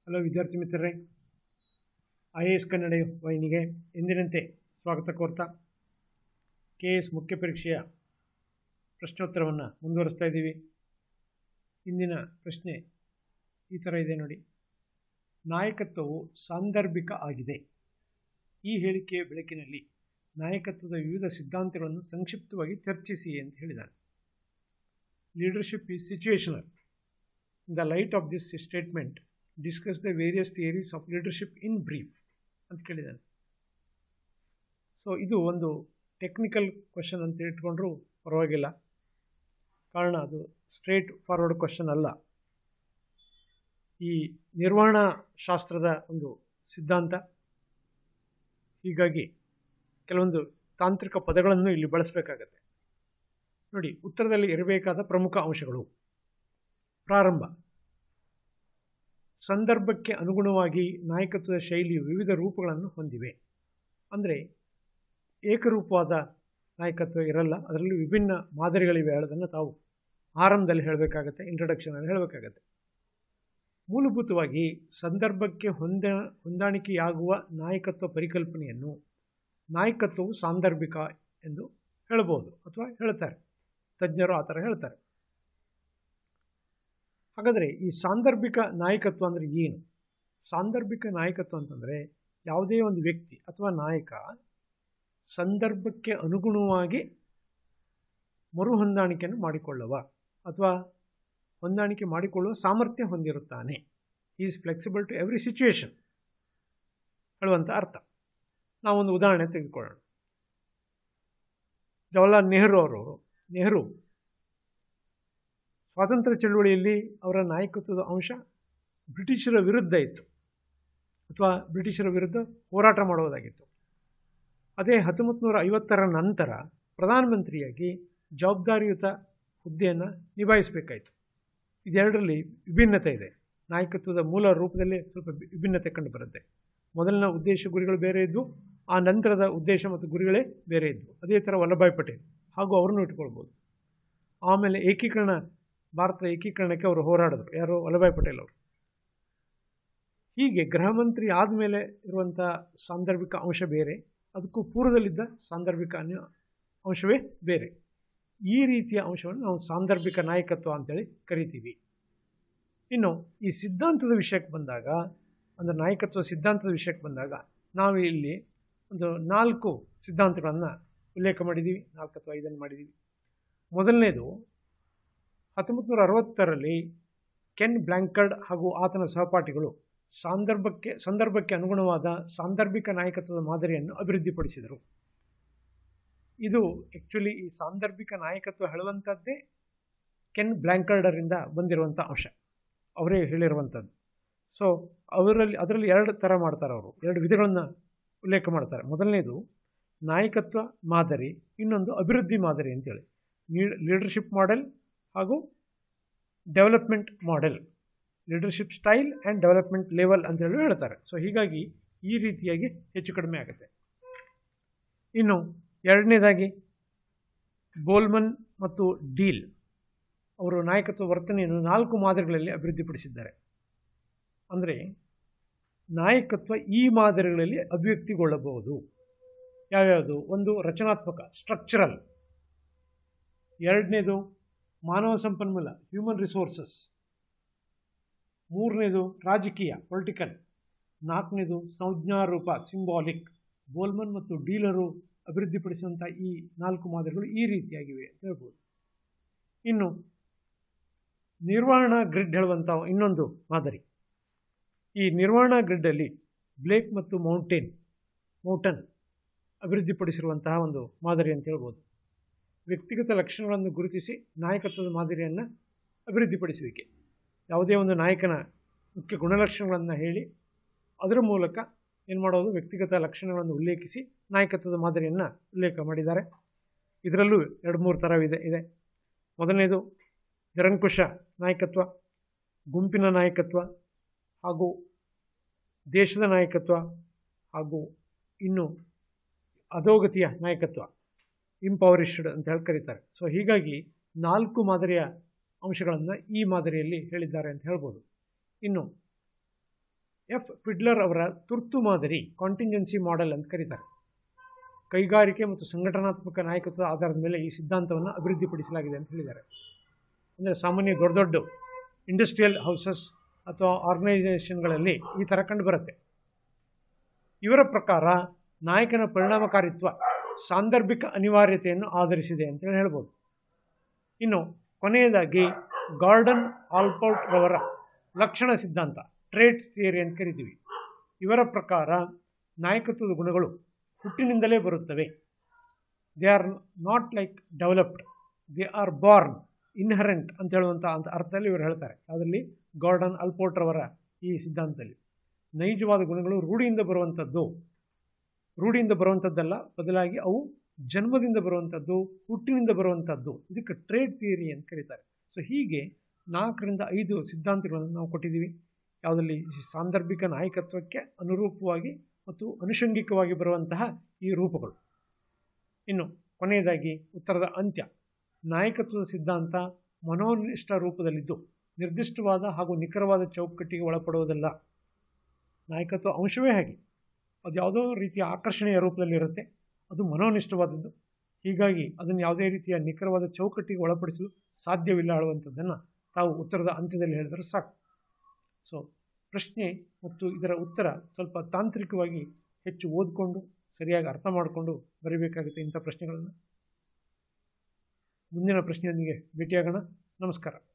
hello ವಿದ್ಯಾರ್ಥಿ ಮಿತ್ರರೇ I A S Kannada ವಾಹಿನಿಗೆ ಎಂದಿನಂತೆ ಸ್ವಾಗತ ಕೋರ್ತಾ ಕೆ ಎಸ್ ಮುಖ್ಯ ಪರೀಕ್ಷೆಯ ಪ್ರಶ್ನೋತ್ತರವನ್ನು ಮುಂದುವರಿಸ್ತಾ ಇದ್ದೀವಿ ಇಂದಿನ ಪ್ರಶ್ನೆ ಈ ಥರ ಇದೆ ನೋಡಿ ನಾಯಕತ್ವವು ಸಾಂದರ್ಭಿಕ ಆಗಿದೆ ಈ ಹೇಳಿಕೆಯ ಬೆಳಕಿನಲ್ಲಿ ನಾಯಕತ್ವದ ವಿವಿಧ ಸಿದ್ಧಾಂತಗಳನ್ನು ಸಂಕ್ಷಿಪ್ತವಾಗಿ ಚರ್ಚಿಸಿ ಅಂತ ಹೇಳಿದ್ದಾನೆ leadership is situational in the light of this statement discuss the various theories of leadership in brief ಅಂತ ಕೇಳಿದ್ದಾನೆ ಸೊ ಇದು ಒಂದು ಟೆಕ್ನಿಕಲ್ ಕ್ವಶನ್ ಅಂತ ಇಟ್ಕೊಂಡ್ರೂ ಪರವಾಗಿಲ್ಲ ಕಾರಣ ಅದು ಸ್ಟ್ರೇಟ್ ಫಾರ್ವರ್ಡ್ ಕ್ವಶನ್ ಅಲ್ಲ ಈ ನಿರ್ವಹಣಾ ಶಾಸ್ತ್ರದ ಒಂದು ಸಿದ್ಧಾಂತ ಹೀಗಾಗಿ ಕೆಲವೊಂದು ತಾಂತ್ರಿಕ ಪದಗಳನ್ನು ಇಲ್ಲಿ ಬಳಸಬೇಕಾಗತ್ತೆ ನೋಡಿ ಉತ್ತರದಲ್ಲಿ ಇರಬೇಕಾದ ಪ್ರಮುಖ ಅಂಶಗಳು ಪ್ರಾರಂಭ ಸಂದರ್ಭಕ್ಕೆ ಅನುಗುಣವಾಗಿ ನಾಯಕತ್ವದ ಶೈಲಿಯು ವಿವಿಧ ರೂಪಗಳನ್ನು ಹೊಂದಿವೆ ಅಂದರೆ ಏಕರೂಪವಾದ ನಾಯಕತ್ವ ಇರಲ್ಲ ಅದರಲ್ಲಿ ವಿಭಿನ್ನ ಮಾದರಿಗಳಿವೆ ಹೇಳೋದನ್ನು ತಾವು ಆರಂಭದಲ್ಲಿ ಹೇಳಬೇಕಾಗತ್ತೆ ಇಂಟ್ರಡಕ್ಷನಲ್ಲಿ ಹೇಳಬೇಕಾಗತ್ತೆ ಮೂಲಭೂತವಾಗಿ ಸಂದರ್ಭಕ್ಕೆ ಹೊಂದ ಹೊಂದಾಣಿಕೆಯಾಗುವ ನಾಯಕತ್ವ ಪರಿಕಲ್ಪನೆಯನ್ನು ನಾಯಕತ್ವವು ಸಾಂದರ್ಭಿಕ ಎಂದು ಹೇಳಬಹುದು ಅಥವಾ ಹೇಳ್ತಾರೆ ತಜ್ಞರು ಆ ಥರ ಹೇಳ್ತಾರೆ ಹಾಗಾದರೆ ಈ ಸಾಂದರ್ಭಿಕ ನಾಯಕತ್ವ ಅಂದರೆ ಏನು ಸಾಂದರ್ಭಿಕ ನಾಯಕತ್ವ ಅಂತಂದರೆ ಯಾವುದೇ ಒಂದು ವ್ಯಕ್ತಿ ಅಥವಾ ನಾಯಕ ಸಂದರ್ಭಕ್ಕೆ ಅನುಗುಣವಾಗಿ ಮರು ಹೊಂದಾಣಿಕೆಯನ್ನು ಮಾಡಿಕೊಳ್ಳುವ ಅಥವಾ ಹೊಂದಾಣಿಕೆ ಮಾಡಿಕೊಳ್ಳುವ ಸಾಮರ್ಥ್ಯ ಹೊಂದಿರುತ್ತಾನೆ is flexible to every situation ಹೇಳುವಂಥ ಅರ್ಥ ನಾವೊಂದು ಉದಾಹರಣೆ ತೆಗೆದುಕೊಳ್ಳೋಣ ಜವಾಹರ್ಲಾಲ್ ನೆಹರು ಅವರು ನೆಹರು ಸ್ವಾತಂತ್ರ್ಯ ಚಳುವಳಿಯಲ್ಲಿ ಅವರ ನಾಯಕತ್ವದ ಅಂಶ ಬ್ರಿಟಿಷರ ವಿರುದ್ಧ ಇತ್ತು ಅಥವಾ ಬ್ರಿಟಿಷರ ವಿರುದ್ಧ ಹೋರಾಟ ಮಾಡುವುದಾಗಿತ್ತು ಅದೇ ಹತ್ತೊಂಬತ್ತು ನೂರ ಐವತ್ತರ ನಂತರ ಪ್ರಧಾನಮಂತ್ರಿಯಾಗಿ ಜವಾಬ್ದಾರಿಯುತ ಹುದ್ದೆಯನ್ನು ನಿಭಾಯಿಸಬೇಕಾಯಿತು ಇದೆರಡರಲ್ಲಿ ವಿಭಿನ್ನತೆ ಇದೆ ನಾಯಕತ್ವದ ಮೂಲ ರೂಪದಲ್ಲಿ ಸ್ವಲ್ಪ ವಿಭಿನ್ನತೆ ಕಂಡು ಬರುತ್ತೆ ಮೊದಲಿನ ಉದ್ದೇಶ ಗುರಿಗಳು ಬೇರೆ ಇದ್ವು ಆ ನಂತರದ ಉದ್ದೇಶ ಮತ್ತು ಗುರಿಗಳೇ ಬೇರೆ ಇದ್ವು ಅದೇ ಥರ ವಲ್ಲಭಾಯ್ ಪಟೇಲ್ ಹಾಗೂ ಅವರನ್ನು ಇಟ್ಕೊಳ್ಬೋದು ಆಮೇಲೆ ಏಕೀಕರಣ ಭಾರತದ ಏಕೀಕರಣಕ್ಕೆ ಅವರು ಹೋರಾಡಿದ್ರು ಯಾರು ವಲ್ಲಭಾಯ್ ಪಟೇಲ್ ಅವರು ಹೀಗೆ ಗೃಹ ಮಂತ್ರಿ ಆದಮೇಲೆ ಇರುವಂಥ ಸಾಂದರ್ಭಿಕ ಅಂಶ ಬೇರೆ ಅದಕ್ಕೂ ಪೂರ್ವದಲ್ಲಿದ್ದ ಸಾಂದರ್ಭಿಕ ಅನ್ಯ ಅಂಶವೇ ಬೇರೆ ಈ ರೀತಿಯ ಅಂಶವನ್ನು ನಾವು ಸಾಂದರ್ಭಿಕ ನಾಯಕತ್ವ ಅಂತೇಳಿ ಕರಿತೀವಿ ಇನ್ನು ಈ ಸಿದ್ಧಾಂತದ ವಿಷಯಕ್ಕೆ ಬಂದಾಗ ಅಂದರೆ ನಾಯಕತ್ವ ಸಿದ್ಧಾಂತದ ವಿಷಯಕ್ಕೆ ಬಂದಾಗ ನಾವು ಇಲ್ಲಿ ಒಂದು ನಾಲ್ಕು ಸಿದ್ಧಾಂತಗಳನ್ನು ಉಲ್ಲೇಖ ಮಾಡಿದ್ದೀವಿ ನಾಲ್ಕು ಅಥವಾ ಐದನ್ನು ಮಾಡಿದ್ದೀವಿ ಮೊದಲನೇದು ಹತ್ತೊಂಬತ್ತು ನೂರ ಅರವತ್ತರಲ್ಲಿ ಕೆನ್ ಬ್ಲ್ಯಾಂಕರ್ಡ್ ಹಾಗೂ ಆತನ ಸಹಪಾಠಿಗಳು ಸಾಂದರ್ಭಕ್ಕೆ ಸಂದರ್ಭಕ್ಕೆ ಅನುಗುಣವಾದ ಸಾಂದರ್ಭಿಕ ನಾಯಕತ್ವದ ಮಾದರಿಯನ್ನು ಅಭಿವೃದ್ಧಿಪಡಿಸಿದರು ಇದು ಆ್ಯಕ್ಚುಲಿ ಈ ಸಾಂದರ್ಭಿಕ ನಾಯಕತ್ವ ಹೇಳುವಂಥದ್ದೇ ಕೆನ್ ಬ್ಲ್ಯಾಂಕರ್ಡರಿಂದ ಬಂದಿರುವಂಥ ಅಂಶ ಅವರೇ ಹೇಳಿರುವಂಥದ್ದು ಸೊ ಅವರಲ್ಲಿ ಅದರಲ್ಲಿ ಎರಡು ಥರ ಮಾಡ್ತಾರೆ ಅವರು ಎರಡು ವಿಧಗಳನ್ನು ಉಲ್ಲೇಖ ಮಾಡ್ತಾರೆ ಮೊದಲನೇದು ನಾಯಕತ್ವ ಮಾದರಿ ಇನ್ನೊಂದು ಅಭಿವೃದ್ಧಿ ಮಾದರಿ ಅಂತೇಳಿ ಲೀಡರ್ಶಿಪ್ ಮಾಡೆಲ್ ಹಾಗೂ development model leadership style and development level ಅಂತೇಳಿ ಹೇಳ್ತಾರೆ ಸೊ ಹೀಗಾಗಿ ಈ ರೀತಿಯಾಗಿ ಹೆಚ್ಚು ಕಡಿಮೆ ಆಗುತ್ತೆ ಇನ್ನು ಎರಡನೇದಾಗಿ ಬೋಲ್ಮನ್ ಮತ್ತು ಡೀಲ್ ಅವರು ನಾಯಕತ್ವ ವರ್ತನೆಯನ್ನು ನಾಲ್ಕು ಮಾದರಿಗಳಲ್ಲಿ ಅಭಿವೃದ್ಧಿಪಡಿಸಿದ್ದಾರೆ ಅಂದರೆ ನಾಯಕತ್ವ ಈ ಮಾದರಿಗಳಲ್ಲಿ ಅಭಿವ್ಯಕ್ತಿಗೊಳ್ಳಬಹುದು ಯಾವ್ಯಾವುದು ಒಂದು ರಚನಾತ್ಮಕ ಸ್ಟ್ರಕ್ಚರಲ್ ಎರಡನೇದು ಮಾನವ ಸಂಪನ್ಮೂಲ ಹ್ಯೂಮನ್ ರಿಸೋರ್ಸಸ್ ಮೂರನೇದು ರಾಜಕೀಯ ಪೊಲಿಟಿಕಲ್ ನಾಲ್ಕನೇದು ಸಂಜ್ಞಾರೂಪ ಸಿಂಬಾಲಿಕ್ ಬೋಲ್ಮನ್ ಮತ್ತು ಡೀಲರು ಅಭಿವೃದ್ಧಿಪಡಿಸಿದಂಥ ಈ ನಾಲ್ಕು ಮಾದರಿಗಳು ಈ ರೀತಿಯಾಗಿವೆ ಅಂತ ಹೇಳ್ಬೋದು ಇನ್ನು ನಿರ್ವಹಣಾ ಗ್ರಿಡ್ ಹೇಳುವಂಥ ಇನ್ನೊಂದು ಮಾದರಿ ಈ ನಿರ್ವಹಣಾ ಗ್ರಿಡ್ಡಲ್ಲಿ ಬ್ಲೇಕ್ ಮತ್ತು ಮೌಂಟೇನ್ ಮೌಟನ್ ಅಭಿವೃದ್ಧಿಪಡಿಸಿರುವಂತಹ ಒಂದು ಮಾದರಿ ಅಂತ ಹೇಳ್ಬೋದು ವ್ಯಕ್ತಿಗತ ಲಕ್ಷಣಗಳನ್ನು ಗುರುತಿಸಿ ನಾಯಕತ್ವದ ಮಾದರಿಯನ್ನು ಅಭಿವೃದ್ಧಿಪಡಿಸುವಿಕೆ ಯಾವುದೇ ಒಂದು ನಾಯಕನ ಮುಖ್ಯ ಗುಣಲಕ್ಷಣಗಳನ್ನು ಹೇಳಿ ಅದರ ಮೂಲಕ ಏನು ಮಾಡೋದು ವ್ಯಕ್ತಿಗತ ಲಕ್ಷಣಗಳನ್ನು ಉಲ್ಲೇಖಿಸಿ ನಾಯಕತ್ವದ ಮಾದರಿಯನ್ನು ಉಲ್ಲೇಖ ಮಾಡಿದ್ದಾರೆ ಇದರಲ್ಲೂ ಎರಡು ಮೂರು ಥರವಿದೆ ಇದೆ ಮೊದಲನೇದು ನಿರಂಕುಶ ನಾಯಕತ್ವ ಗುಂಪಿನ ನಾಯಕತ್ವ ಹಾಗೂ ದೇಶದ ನಾಯಕತ್ವ ಹಾಗೂ ಇನ್ನು ಅಧೋಗತಿಯ ನಾಯಕತ್ವ ಇಂಪವರಿಶ್ಡ್ ಅಂತ ಹೇಳಿ ಕರೀತಾರೆ ಸೊ ಹೀಗಾಗಿ ನಾಲ್ಕು ಮಾದರಿಯ ಅಂಶಗಳನ್ನು ಈ ಮಾದರಿಯಲ್ಲಿ ಹೇಳಿದ್ದಾರೆ ಅಂತ ಹೇಳ್ಬೋದು ಇನ್ನು ಎಫ್ ಫಿಡ್ಲರ್ ಅವರ ತುರ್ತು ಮಾದರಿ ಕಾಂಟಿಂಜೆನ್ಸಿ ಮಾಡೆಲ್ ಅಂತ ಕರೀತಾರೆ ಕೈಗಾರಿಕೆ ಮತ್ತು ಸಂಘಟನಾತ್ಮಕ ನಾಯಕತ್ವದ ಆಧಾರದ ಮೇಲೆ ಈ ಸಿದ್ಧಾಂತವನ್ನು ಅಭಿವೃದ್ಧಿಪಡಿಸಲಾಗಿದೆ ಅಂತ ಹೇಳಿದ್ದಾರೆ ಅಂದರೆ ಸಾಮಾನ್ಯ ದೊಡ್ಡ ದೊಡ್ಡ ಇಂಡಸ್ಟ್ರಿಯಲ್ ಹೌಸಸ್ ಅಥವಾ ಆರ್ಗನೈಸೇಷನ್ಗಳಲ್ಲಿ ಈ ಥರ ಕಂಡು ಬರುತ್ತೆ ಇವರ ಪ್ರಕಾರ ನಾಯಕನ ಪರಿಣಾಮಕಾರಿತ್ವ ಸಾಂದರ್ಭಿಕ ಅನಿವಾರ್ಯತೆಯನ್ನು ಆಧರಿಸಿದೆ ಅಂತೇಳಿ ಹೇಳ್ಬೋದು ಇನ್ನು ಕೊನೆಯದಾಗಿ ಗಾರ್ಡನ್ ಆಲ್ಪೌಟ್ ರವರ ಲಕ್ಷಣ ಸಿದ್ಧಾಂತ ಟ್ರೇಡ್ಸ್ ಥಿಯರಿ ಅಂತ ಕರಿತೀವಿ ಇವರ ಪ್ರಕಾರ ನಾಯಕತ್ವದ ಗುಣಗಳು ಹುಟ್ಟಿನಿಂದಲೇ ಬರುತ್ತವೆ they are not like developed they are born inherent ಅಂತ ಹೇಳುವಂಥ ಅಂತ ಅರ್ಥದಲ್ಲಿ ಇವರು ಹೇಳ್ತಾರೆ ಅದರಲ್ಲಿ ಗಾರ್ಡನ್ ಅಲ್ಪೋಟ್ರವರ ಈ ಸಿದ್ಧಾಂತದಲ್ಲಿ ನೈಜವಾದ ಗುಣಗಳು ರೂಢಿಯಿಂದ ಬರುವಂಥದ್ದು ರೂಢಿಯಿಂದ ಬರುವಂಥದ್ದಲ್ಲ ಬದಲಾಗಿ ಅವು ಜನ್ಮದಿಂದ ಬರುವಂಥದ್ದು ಹುಟ್ಟಿನಿಂದ ಬರುವಂಥದ್ದು ಇದಕ್ಕೆ ಟ್ರೇಡ್ ಥಿಯರಿ ಅಂತ ಕರೀತಾರೆ ಸೊ ಹೀಗೆ ನಾಲ್ಕರಿಂದ ಐದು ಸಿದ್ಧಾಂತಗಳನ್ನು ನಾವು ಕೊಟ್ಟಿದ್ದೀವಿ ಯಾವುದಲ್ಲಿ ಸಾಂದರ್ಭಿಕ ನಾಯಕತ್ವಕ್ಕೆ ಅನುರೂಪವಾಗಿ ಮತ್ತು ಅನುಷಂಗಿಕವಾಗಿ ಬರುವಂತಹ ಈ ರೂಪಗಳು ಇನ್ನು ಕೊನೆಯದಾಗಿ ಉತ್ತರದ ಅಂತ್ಯ ನಾಯಕತ್ವದ ಸಿದ್ಧಾಂತ ಮನೋನಿಷ್ಠ ರೂಪದಲ್ಲಿದ್ದು ನಿರ್ದಿಷ್ಟವಾದ ಹಾಗೂ ನಿಖರವಾದ ಚೌಕಟ್ಟಿಗೆ ಒಳಪಡುವುದಲ್ಲ ನಾಯಕತ್ವ ಅಂಶವೇ ಹಾಗೆ ಅದು ಯಾವುದೋ ರೀತಿಯ ಆಕರ್ಷಣೆಯ ರೂಪದಲ್ಲಿರುತ್ತೆ ಅದು ಮನೋನಿಷ್ಠವಾದದ್ದು ಹೀಗಾಗಿ ಅದನ್ನು ಯಾವುದೇ ರೀತಿಯ ನಿಖರವಾದ ಚೌಕಟ್ಟಿಗೆ ಒಳಪಡಿಸಲು ಸಾಧ್ಯವಿಲ್ಲ ಹೇಳುವಂಥದ್ದನ್ನು ತಾವು ಉತ್ತರದ ಅಂತ್ಯದಲ್ಲಿ ಹೇಳಿದರೆ ಸಾಕು ಸೊ ಪ್ರಶ್ನೆ ಮತ್ತು ಇದರ ಉತ್ತರ ಸ್ವಲ್ಪ ತಾಂತ್ರಿಕವಾಗಿ ಹೆಚ್ಚು ಓದಿಕೊಂಡು ಸರಿಯಾಗಿ ಅರ್ಥ ಮಾಡಿಕೊಂಡು ಬರೀಬೇಕಾಗುತ್ತೆ ಇಂಥ ಪ್ರಶ್ನೆಗಳನ್ನು ಮುಂದಿನ ಪ್ರಶ್ನೆಯೊಂದಿಗೆ ಭೇಟಿಯಾಗೋಣ ನಮಸ್ಕಾರ